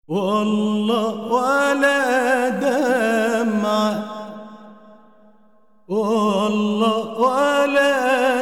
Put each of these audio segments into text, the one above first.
والله ولا دمعة والله ولا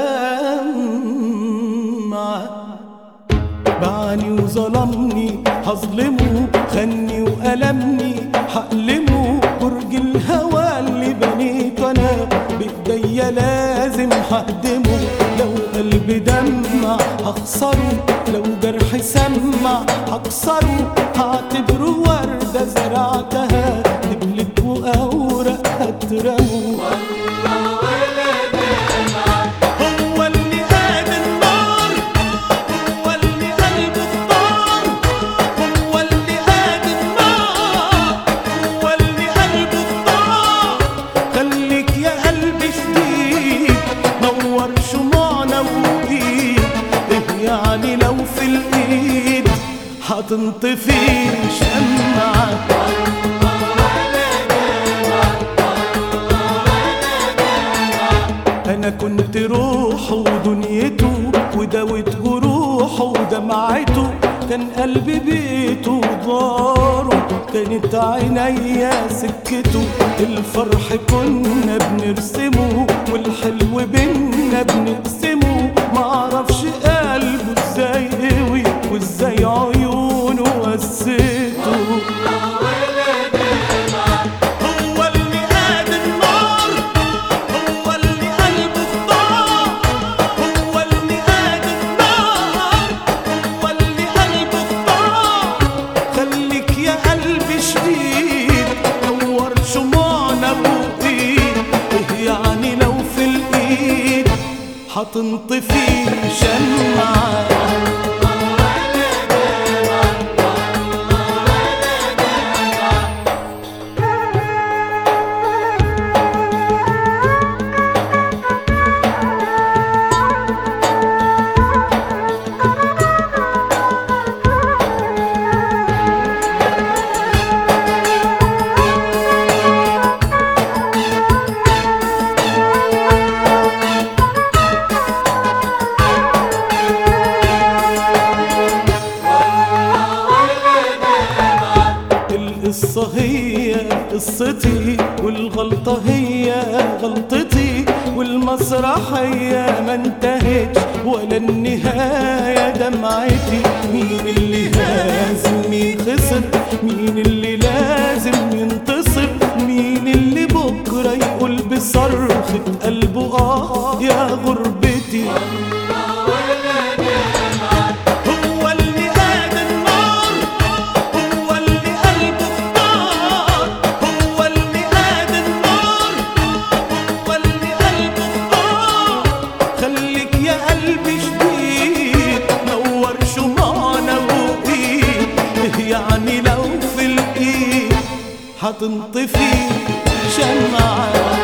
دمعة باعني وظلمني هظلمه خني وألمني حألمه برج الهوى اللي بنيته أنا بإيديا لازم ههدمه لو قلبي دمع هخسره لو جرح سمع هكسره هعتبره وردة زرعتها دبلت وأوراق هترمه هو اللي قاد النار هو اللي قلبه اختار هو اللي قاد النار هو اللي قلبه اختار خليك يا قلبي شديد نور شموعنا وايد ايه يعني لو في الايد هتنطفي شمعة انا كنت روحه ودنيته وداوت جروحه ودمعته كان قلبي بيته وداره كانت عينيا سكته الفرح كنا بنرسمه والحلو بينا بنقسمه معرفش قلبه ازاي قوي وازاي عيونه قسيته هو اللي قاد النار هو اللي قلبه اختار هو اللي قاد النار هو اللي قلبه اختار خليك يا قلبي شديد نور شموعنا بوقيد ايه يعني لو في الايد هتنطفي شمعة القصة هي قصتي والغلطة هي غلطتي والمسرحية ما انتهتش ولا النهاية دمعتي مين اللي لازم يخسر مين اللي لازم ينتصر مين اللي بكرة يقول بصرخة قلبه آه يا غربتي هو اللي قاد النار هو اللي قلبه اختار هو اللي قاد النار هو اللي قلبه اختار خليك يا قلبي شديد نور شمعنا وايد إيه يعني لو في الايد هتنطفي شمعة